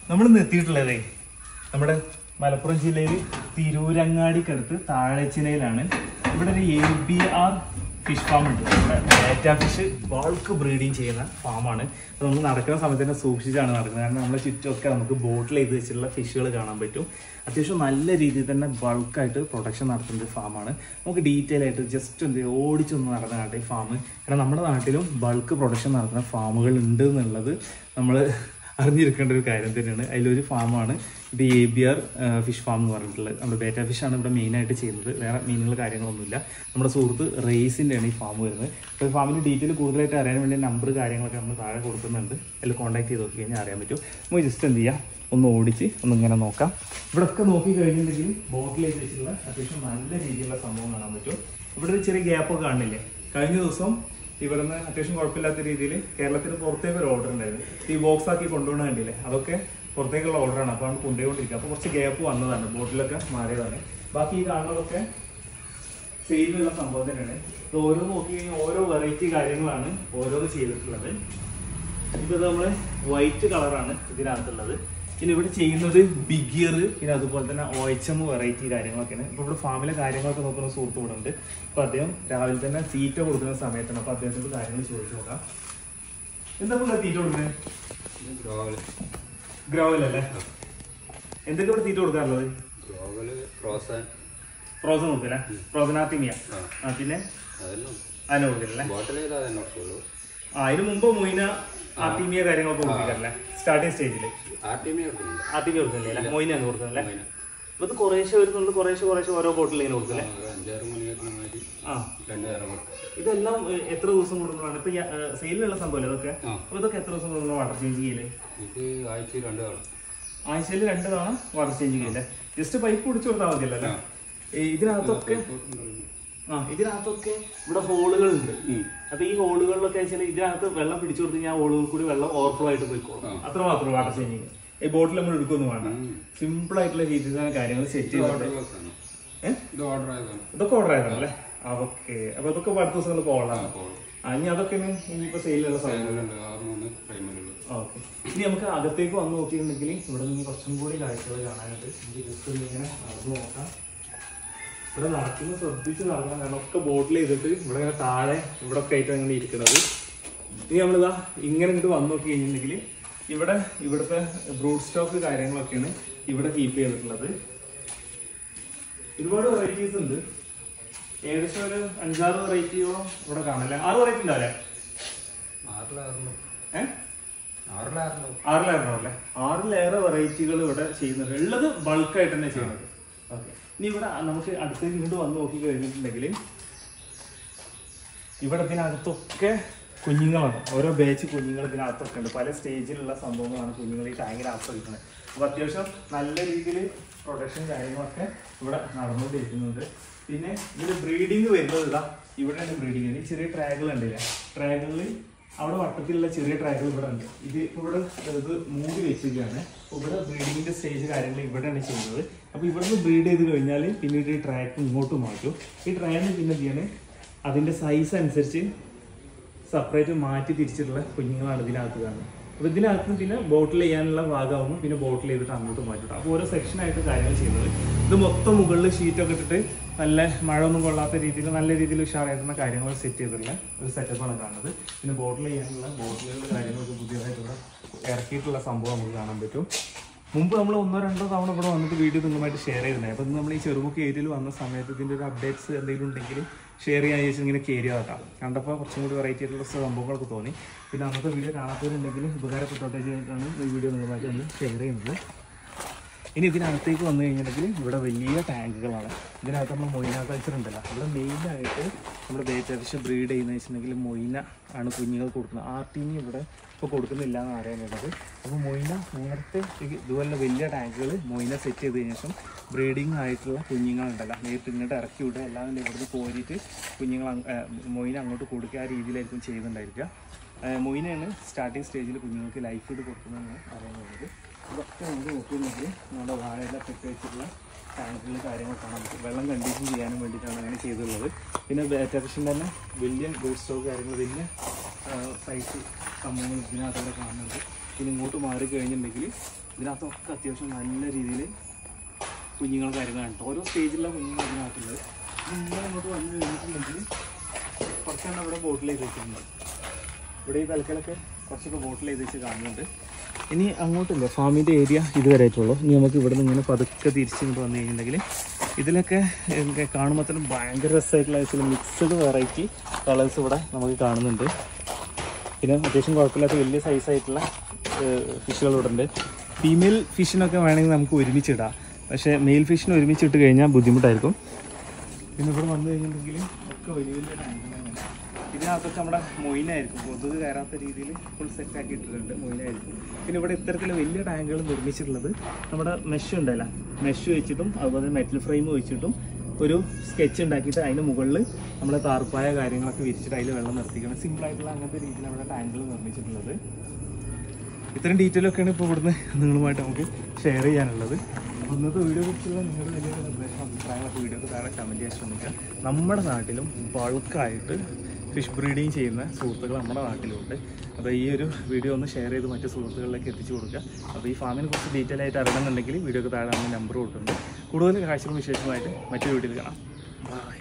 നമ്മൾ ഇന്ന് എത്തിയിട്ടുള്ളതേ നമ്മുടെ മലപ്പുറം ജില്ലയിൽ തിരൂരങ്ങാടിക്കടുത്ത് താഴച്ചിലയിലാണ് ഇവിടെ ഒരു A B R fish farm ഉണ്ട് ഡാറ്റ ഫിഷ് ബൾക്ക് ബ്രീഡിങ് ചെയ്യുന്ന ഫാമാണ് അപ്പോൾ നമ്മൾ നടക്കുന്ന സമയത്ത് തന്നെ സൂക്ഷിച്ചാണ് നടക്കുന്നത് കാരണം നമ്മുടെ ചുറ്റുമൊക്കെ നമുക്ക് ബോട്ടിൽ ചെയ്ത് വെച്ചിട്ടുള്ള ഫിഷുകൾ കാണാൻ പറ്റും അത്യാവശ്യം നല്ല രീതിയിൽ തന്നെ ബൾക്കായിട്ട് പ്രൊഡക്ഷൻ നടത്തുന്ന ഒരു ഫാമാണ് നമുക്ക് ഡീറ്റെയിൽ ആയിട്ട് ജസ്റ്റ് എന്ത് ചെയ്യും, ഓടിച്ചൊന്ന് നടന്നാട്ടെ ഈ ഫാം കാരണം നമ്മുടെ നാട്ടിലും ബൾക്ക് പ്രൊഡക്ഷൻ നടത്തുന്ന ഫാമുകൾ ഉണ്ട് എന്നുള്ളത് നമ്മൾ അറിഞ്ഞിരിക്കേണ്ട ഒരു കാര്യം തന്നെയാണ് അതിലൊരു ഫാമാണ് ഇത് A B R fish farm എന്ന് പറഞ്ഞിട്ടുള്ളത് നമ്മുടെ ബേറ്റ ഫിഷാണ് ഇവിടെ മെയിനായിട്ട് ചെയ്യുന്നത് വേറെ മീനുകൾ കാര്യങ്ങളൊന്നുമില്ല നമ്മുടെ സുഹൃത്ത് റേസിൻ്റെയാണ് ഈ ഫാം വരുന്നത് അപ്പോൾ ഈ ഫാമിൻ്റെ ഡീറ്റെയിൽ കൂടുതലായിട്ട് അറിയാൻ വേണ്ടി നമ്പർ കാര്യങ്ങളൊക്കെ നമ്മൾ താഴെ കൊടുക്കുന്നുണ്ട് അതിൽ കോൺടാക്ട് ചെയ്ത് നോക്കി കഴിഞ്ഞാൽ അറിയാൻ പറ്റും നമുക്ക് ജസ്റ്റ് എന്ത് ചെയ്യാം ഒന്ന് ഓടിച്ച് ഒന്ന് ഇങ്ങനെ നോക്കാം ഇവിടെ ഒക്കെ നോക്കി കഴിഞ്ഞിട്ടുണ്ടെങ്കിൽ ബോട്ടിലേക്ക് വെച്ചിട്ടുള്ള അത്യാവശ്യം നല്ല രീതിയിലുള്ള സംഭവം കാണാൻ പറ്റും ഇവിടെ ഒരു ചെറിയ ഗ്യാപ്പൊക്കെ കാണില്ലേ കഴിഞ്ഞ ദിവസം ഇവിടുന്ന് അത്യാവശ്യം കുഴപ്പമില്ലാത്ത രീതിയിൽ കേരളത്തിന് പുറത്തേക്ക് ഒരു ഓർഡർ ഉണ്ടായിരുന്നു ഈ ബോക്സ് ആക്കി കൊണ്ടുപോകണ കണ്ടില്ലേ അതൊക്കെ പുറത്തേക്കുള്ള ഓർഡറാണ് അപ്പോൾ ആണ് കൊണ്ടുപോയിക്കൊണ്ടിരിക്കുക അപ്പോൾ കുറച്ച് ഗ്യാപ്പ് വന്നതാണ് ബോട്ടിലൊക്കെ മാറിയതാണ് ബാക്കി ഈ കാണുന്നതൊക്കെ സെയിലുള്ള സംഭവം തന്നെയാണ് ഇത് ഓരോ നോക്കി കഴിഞ്ഞാൽ ഓരോ വെറൈറ്റി കാര്യങ്ങളാണ് ഓരോന്ന് ചെയ്തിട്ടുള്ളത് ഇത് നമ്മൾ വൈറ്റ് കളറാണ് ഇതിനകത്തുള്ളത് പിന്നെ ഇവിടെ ചെയ്യുന്നത് ബിഗിയർ പിന്നെ അതുപോലെ തന്നെ ഓയിച്ചം വെറൈറ്റി കാര്യങ്ങളൊക്കെയാണ് ഇപ്പോൾ ഇവിടെ ഫാമിലെ കാര്യങ്ങളൊക്കെ നോക്കുന്ന സുഹൃത്ത് ഇവിടെ ഉണ്ട് അപ്പോൾ അദ്ദേഹം രാവിലെ തന്നെ തീറ്റ കൊടുക്കുന്ന സമയത്താണ് അപ്പോൾ അദ്ദേഹത്തിന്റെ കാര്യങ്ങൾ ചോദിച്ചു നോക്കാം എന്താ ഇവിടെ തീറ്റ കൊടുക്കുന്നത് ഗ്രോവല് ഗ്രോവൽ അല്ലേ എന്തൊക്കെ ഇവിടെ തീറ്റ കൊടുക്കാറുള്ളത് ഗ്രോവല് ഫ്രോസൺ ഫ്രോസൺ കൊടുക്കില്ല ഫ്രോസനാത്തിമിയ ആ. ആ പിന്നെ അതെല്ലാം അതിനെ കൊടുക്കില്ലല്ലേ ബോട്ടിൽ ചെയ്താൽ തന്നെ ഉള്ളൂ ആ അതിന് മുമ്പ് മൊയിന ആർട്ടിമിയ കാര്യങ്ങളൊക്കെ കൊടുക്കില്ലല്ലേ സ്റ്റാർട്ടിങ് സ്റ്റേജിൽ ആ ടീമേ എടുക്കുന്നുണ്ട് ആർട്ടിമിയ കൊടുക്കുന്നില്ലേ മൊയിനാണ് കൊടുക്കുന്നല്ലേ മൊയിന. അപ്പൊ ഇത് കുറേശ്ശെ വരുന്നുണ്ട് കുറേശ്ശെ കുറേശ്ശെ ഓരോ ബോട്ടിൽ ഇങ്ങനെ കൊടുക്കില്ലേ ആ, ഒരു അഞ്ചാറ് മണി വരുന്ന മാതിരി ആ രണ്ട് നേരം കൊടുക്കും ഇതെല്ലാം ഏഹ്, എത്ര ദിവസം കൊടുക്കുന്നതാണ് ഇപ്പൊ സെയിലുള്ള സംഭവമല്ലേ ഇതൊക്കെ ആ. അപ്പൊ ഇതൊക്കെ എത്ര ദിവസം കൊടുക്കുന്ന വാട്ടർ ചേഞ്ച് ചെയ്യല് ഇത് ആഴ്ചയിൽ രണ്ട് കാണും ആഴ്ചയിൽ രണ്ട് തവണ വാട്ടർ ചേഞ്ച് ചെയ്യില്ലേ ജസ്റ്റ് പൈപ്പ് പിടിച്ചു കൊടുത്താൽ മതിയല്ലോ അല്ലേ ഈ ഇതിനകത്തൊക്കെ ആ ഇതിനകത്തൊക്കെ ഇവിടെ ഹോളുകൾ ഉണ്ട് അപ്പൊ ഈ ഹോളുകളിലൊക്കെ വെച്ചാൽ ഇതിനകത്ത് വെള്ളം പിടിച്ചു കൊടുത്ത് കഴിഞ്ഞാൽ ഹോളുകൾ കൂടി വെള്ളം ഓവർഫ്ലോ ആയിട്ട് പോയിക്കോളും അത്ര മാത്രം വാട്ടർ ചേഞ്ചിങ് ഈ ബോട്ടിൽ നമ്മൾ എടുക്കൊന്നും വേണ്ട സിമ്പിൾ ആയിട്ടുള്ള രീതിയിലാണ് കാര്യങ്ങൾ സെറ്റ് ചെയ്തിട്ടുണ്ട് ഏഹ് ഇത് ഓർഡർ ആയതാണ് ഇതൊക്കെ ഓർഡർ ആയതാണല്ലേ ആ ഓക്കെ അപ്പൊ ഇതൊക്കെ അടുത്ത ദിവസം നിങ്ങൾക്ക് ഓർഡറാണ് ആ ഇനി അതൊക്കെ ഇനി ഇനിയിപ്പോ സെയിലുള്ള സമയം അതിലുണ്ട് ആറ് മൂന്ന് ഫ്രെയിമിലുള്ളത് ഓക്കെ ഇനി നമുക്ക് അകത്തേക്ക് വന്ന് നോക്കിയിട്ടുണ്ടെങ്കിൽ ഇവിടെ നിന്ന് കുറച്ചും കൂടി കാഴ്ചകൾ കാണാനുണ്ട് നമുക്ക് ജസ്റ്റ് ഒന്ന് ഇങ്ങനെ നടന്നു നോക്കാം ഇവിടെ നടക്കുന്ന ശ്രദ്ധിച്ച് നടക്കണം കാരണം ഒക്കെ ബോട്ടിൽ ചെയ്തിട്ട് ഇവിടെ ഇങ്ങനെ താഴെ ഇവിടെ ഒക്കെ ആയിട്ട് അങ്ങനെ ഇരിക്കുന്നത് ഇനി നമ്മളിതാ ഇങ്ങനെ ഇങ്ങോട്ട് വന്ന് നോക്കി കഴിഞ്ഞിട്ടുണ്ടെങ്കിൽ ഇവിടെ ഇവിടുത്തെ ബ്രൂഡ് സ്റ്റോക്ക് കാര്യങ്ങളൊക്കെയാണ് ഇവിടെ കീപ്പ് ചെയ്തിട്ടുള്ളത് ഒരുപാട് വെറൈറ്റീസ് ഉണ്ട് ഏകദേശം ഒരു അഞ്ചാറ് വെറൈറ്റിയോളം ഇവിടെ കാണല്ലേ ആറ് വെറൈറ്റി ഉണ്ടാവില്ലേ ആറിലാറുണ്ട് ഏഹ് ആറിലാറുണ്ട് ആറിലേറെ അല്ലേ ആറിലേറെ വെറൈറ്റികൾ ഇവിടെ ചെയ്യുന്നുണ്ട് ഉള്ളത് ബൾക്കായിട്ട് തന്നെ ചെയ്യുന്നത് ഓക്കെ ഇനി ഇവിടെ നമുക്ക് അടുത്തേക്ക് ഇങ്ങോട്ട് വന്ന് നോക്കി കഴിഞ്ഞിട്ടുണ്ടെങ്കിൽ ഇവിടെ ഇതിനകത്തൊക്കെ കുഞ്ഞുങ്ങളാണ് ഓരോ ബാച്ച് കുഞ്ഞുങ്ങൾ ഇതിനകത്തൊക്കെ ഉണ്ട് പല സ്റ്റേജിലുള്ള സംഭവങ്ങളാണ് കുഞ്ഞുങ്ങൾ ഈ ടാങ്കിനകത്ത് വയ്ക്കുന്നത് അപ്പോൾ അത്യാവശ്യം നല്ല രീതിയിൽ പ്രൊഡക്ഷൻ കാര്യങ്ങളൊക്കെ ഇവിടെ നടന്നുകൊണ്ടിരിക്കുന്നുണ്ട് പിന്നെ ഇതിൽ ബ്രീഡിങ് വരുന്നത് ഇതാ ഇവിടെയാണ് ബ്രീഡിങ് ഈ ചെറിയ ട്രാഗുകൾ ഉണ്ടല്ലേ ട്രാഗുകളിൽ അവിടെ വട്ടത്തിലുള്ള ചെറിയ ട്രാക്കുകൾ ഇവിടെ ഉണ്ട് ഇത് ഇപ്പൊ ഇവിടെ ഇത് മൂടി വെച്ചിരിക്കുകയാണ് അപ്പൊ ഇവിടെ ബ്രീഡിങ്ങിന്റെ സ്റ്റേജ് കാര്യങ്ങൾ ഇവിടെയാണ് ചെയ്യുന്നത് അപ്പൊ ഇവിടുന്ന് ബ്രീഡ് ചെയ്ത് കഴിഞ്ഞാൽ പിന്നീട് ഈ ട്രാക്ക് ഇങ്ങോട്ട് മാറ്റും ഈ ട്രാക്കിന് പിന്നെ എന്താണ് അതിന്റെ സൈസ് അനുസരിച്ച് സെപ്പറേറ്റ് മാറ്റി തിരിച്ചിട്ടുള്ള കുഞ്ഞുങ്ങളാണ് ഇതിനകത്ത് കാണുന്നത് അപ്പോൾ ഇതിനകത്ത് പിന്നെ ബോട്ടിൽ ചെയ്യാനുള്ള ഭാഗമാകുമ്പോൾ പിന്നെ ബോട്ടിൽ ചെയ്തിട്ട് അങ്ങോട്ട് മാറ്റിട്ട് അപ്പോൾ ഓരോ സെക്ഷനായിട്ട് കാര്യങ്ങൾ ചെയ്യുന്നത് ഇത് മൊത്തം മുകളിൽ ഷീറ്റൊക്കെ ഇട്ടിട്ട് നല്ല മഴ ഒന്നും കൊള്ളാത്ത രീതിയിൽ നല്ല രീതിയിൽ ഉഷാറായിരുന്ന കാര്യങ്ങൾ സെറ്റ് ചെയ്തിട്ടുള്ള ഒരു സെറ്റപ്പാണ് കാണുന്നത് പിന്നെ ബോട്ടിൽ ചെയ്യാനുള്ള ബോട്ടിലുകൾ കാര്യങ്ങളൊക്കെ പുതിയതായിട്ട് ഇവിടെ ഇറക്കിയിട്ടുള്ള സംഭവം നമുക്ക് കാണാൻ പറ്റും മുമ്പ് നമ്മൾ ഒന്നോ രണ്ടോ തവണ ഇവിടെ വന്നിട്ട് വീഡിയോ നിങ്ങളുമായിട്ട് ഷെയർ ചെയ്തിട്ടുണ്ടായി അപ്പോൾ നമ്മൾ ഈ ചെറുമുക്ക് ഏരിയയിൽ വന്ന സമയത്ത് ഇതിൻ്റെ ഒരു അപ്ഡേറ്റ്സ് എന്തെങ്കിലും ഉണ്ടെങ്കിൽ ഷെയർ ചെയ്യാൻ ചോദിച്ചാൽ ഇങ്ങനെ കയറി ആക്കാം കണ്ടപ്പോൾ കുറച്ചും കൂടി വെറൈറ്റി ആയിട്ടുള്ള സംഭവങ്ങളൊക്കെ തോന്നി പിന്നെ അന്നത്തെ വീഡിയോ കാണാത്തവരുണ്ടെങ്കിൽ ഉപകാരപ്പെട്ടോട്ടെ ചെയ്തിട്ടാണ് ഈ വീഡിയോ നിങ്ങളുമായിട്ട് ഒന്ന് ഷെയർ ചെയ്യുന്നത് ഇനി ഇതിനകത്തേക്ക് വന്നു കഴിഞ്ഞിട്ടുണ്ടെങ്കിൽ ഇവിടെ വലിയ ടാങ്കുകളാണ് ഇതിനകത്ത് നമ്മൾ മൊയ്ന കൾച്ചർ ഉണ്ടല്ലോ ഇവിടെ മെയിനായിട്ട് നമ്മുടെ ബേറ്റ ഫിഷ് ബ്രീഡ് ചെയ്യുന്നത് വെച്ചിട്ടുണ്ടെങ്കിൽ മൊയ്ന ആണ് കുഞ്ഞുങ്ങൾ കൊടുക്കുന്നത് ആർട്ടിനി ഇവിടെ ഇപ്പോൾ കൊടുക്കുന്നില്ല എന്ന് അറിയാനുള്ളത് അപ്പോൾ മൊയ്ന നേരത്തെ ഈ ഇതുപോലെ വലിയ ടാങ്കുകൾ മൊയ്ന സെറ്റ് ചെയ്ത് കഴിഞ്ഞ ശേഷം ബ്രീഡിങ് ആയിട്ടുള്ള കുഞ്ഞുങ്ങളുണ്ടല്ലോ നേരിട്ട് ഇങ്ങോട്ട് ഇറക്കി വിടുക എല്ലാം ഇവിടുന്ന് കോരിയിട്ട് കുഞ്ഞുങ്ങൾ അങ്ങ്- ഏ, മൊയ്ന അങ്ങോട്ട് കൊടുക്കുക ആ രീതിയിലായിരിക്കും ചെയ്യുന്നുണ്ടായിരിക്കുക ഏ, മൊയ്നയാണ് സ്റ്റാർട്ടിങ് സ്റ്റേജിൽ കുഞ്ഞുങ്ങൾക്ക് ലൈഫ് ഫുഡ് കൊടുക്കുന്നതെന്ന് അറിയുന്നത് ഇതൊക്കെ നമുക്ക് നോക്കുന്നുണ്ടെങ്കിൽ നമ്മുടെ വാഴയിലൊക്കെ വെച്ചിട്ടുള്ള ടാങ്കുകൾ കാര്യങ്ങൾ കാണാൻ പറ്റും വെള്ളം കണ്ടീഷൻ ചെയ്യാനും വേണ്ടിയിട്ടാണ് അങ്ങനെ ചെയ്തിട്ടുള്ളത് പിന്നെ അത്യാവശ്യം തന്നെ വലിയ ബൂട്ട് സ്റ്റോക്ക് കാര്യങ്ങൾ വലിയ സൈസ് സംഭവങ്ങൾ ഇതിനകത്തൂടെ കാണുന്നുണ്ട് പിന്നെ ഇങ്ങോട്ട് മാറി കഴിഞ്ഞിട്ടുണ്ടെങ്കിൽ ഇതിനകത്തൊക്കെ അത്യാവശ്യം നല്ല രീതിയിൽ കുഞ്ഞുങ്ങൾ കാര്യങ്ങളാണ് കേട്ടോ ഓരോ സ്റ്റേജിലുള്ള കുഞ്ഞുങ്ങൾ ഇതിനകത്തുള്ളത് നിങ്ങൾ ഇങ്ങോട്ട് വന്നു കഴിഞ്ഞിട്ടുണ്ടെങ്കിൽ കുറച്ചെണ്ണം ഇവിടെ ബോട്ടിൽ ചെയ്ത് വെച്ചിട്ടുണ്ട് ഇവിടെ ഈ തലക്കലൊക്കെ കുറച്ചൊക്കെ ബോട്ടിൽ ചെയ്ത് വെച്ച് കാണുന്നുണ്ട് ഇനി അങ്ങോട്ടില്ല ഫാമിൻ്റെ ഏരിയ ഇതുവരെ ആയിട്ടുള്ളൂ ഇനി നമുക്ക് ഇവിടെ നിന്ന് ഇങ്ങനെ പതുക്കെ തിരിച്ച് ഇങ്ങോട്ട് വന്നു കഴിഞ്ഞിട്ടുണ്ടെങ്കിൽ ഇതിലൊക്കെ എനിക്ക് കാണുമ്പോഴത്തേനും ഭയങ്കര രസമായിട്ടുള്ള ചില മിക്സഡ് വെറൈറ്റി കളേഴ്സ് ഇവിടെ നമുക്ക് കാണുന്നുണ്ട് പിന്നെ അത്യാവശ്യം കുഴപ്പമില്ലാത്ത വലിയ സൈസായിട്ടുള്ള ഫിഷുകൾ ഇവിടെ ഉണ്ട് ഫീമെയിൽ ഫിഷിനൊക്കെ വേണമെങ്കിൽ നമുക്ക് ഒരുമിച്ചിടാം പക്ഷേ മെയിൽ ഫിഷിന് ഒരുമിച്ചിട്ട് കഴിഞ്ഞാൽ ബുദ്ധിമുട്ടായിരിക്കും പിന്നെ ഇവിടെ വന്നു കഴിഞ്ഞിട്ടുണ്ടെങ്കിൽ ഒക്കെ വലിയ വലിയ ടാങ്കുകളാണ് ഇതിനകത്തൊക്കെ നമ്മുടെ മൊയിനായിരിക്കും കൊതുക് കയറാത്ത രീതിയിൽ ഫുൾ സെറ്റ് ആക്കി ഇട്ടിട്ടുണ്ട് മൊയിനായിരിക്കും പിന്നെ ഇവിടെ ഇത്തരത്തിലുള്ള വലിയ ടാങ്കുകൾ നിർമ്മിച്ചിട്ടുള്ളത് നമ്മുടെ മെഷ് ഉണ്ടല്ല മെഷ് വെച്ചിട്ടും അതുപോലെ മെറ്റൽ ഫ്രെയിം വെച്ചിട്ടും ഒരു സ്കെച്ച് ഉണ്ടാക്കിയിട്ട് അതിന് മുകളിൽ നമ്മുടെ താർപ്പായ കാര്യങ്ങളൊക്കെ വിരിച്ചിട്ട് അതിൽ വെള്ളം നിർത്തിക്കണം സിമ്പിളായിട്ടുള്ള അങ്ങനത്തെ രീതിയിൽ നമ്മുടെ ടാങ്കുകൾ നിർമ്മിച്ചിട്ടുള്ളത് ഇത്തരം ഡീറ്റെയിൽ ഒക്കെയാണ് ഇപ്പോൾ ഇവിടുന്ന് നിങ്ങളുമായിട്ട് നമുക്ക് ഷെയർ ചെയ്യാനുള്ളത് അപ്പോൾ ഇന്നത്തെ വീഡിയോ കുറിച്ചുള്ള നിങ്ങളുടെ വലിയ നിർദ്ദേശം അഭിപ്രായങ്ങളൊക്കെ വീഡിയോക്ക് താഴെ കമൻറ്റ് ചെയ്യാൻ ശ്രമിക്കുക നമ്മുടെ നാട്ടിലും ബൾക്കായിട്ട് ഫിഷ് ബ്രീഡിങ് ചെയ്യുന്ന സുഹൃത്തുക്കൾ നമ്മുടെ നാട്ടിലുണ്ട് അപ്പോൾ ഈ ഒരു വീഡിയോ ഒന്ന് ഷെയർ ചെയ്ത് മറ്റു സുഹൃത്തുക്കളിലേക്ക് എത്തിച്ചു കൊടുക്കുക അപ്പോൾ ഈ ഫാമിനെ കുറിച്ച് ഡീറ്റെയിൽ ആയിട്ട് അറിയണമെന്നുണ്ടെങ്കിൽ വീഡിയോക്ക് താഴെ നമ്മൾ നമ്പർ കൊടുക്കുന്നുണ്ട് കൂടുതൽ കാഴ്ചകളും വിശേഷമായിട്ട് മറ്റൊരു വീഡിയോയിൽ കാണാം ബൈ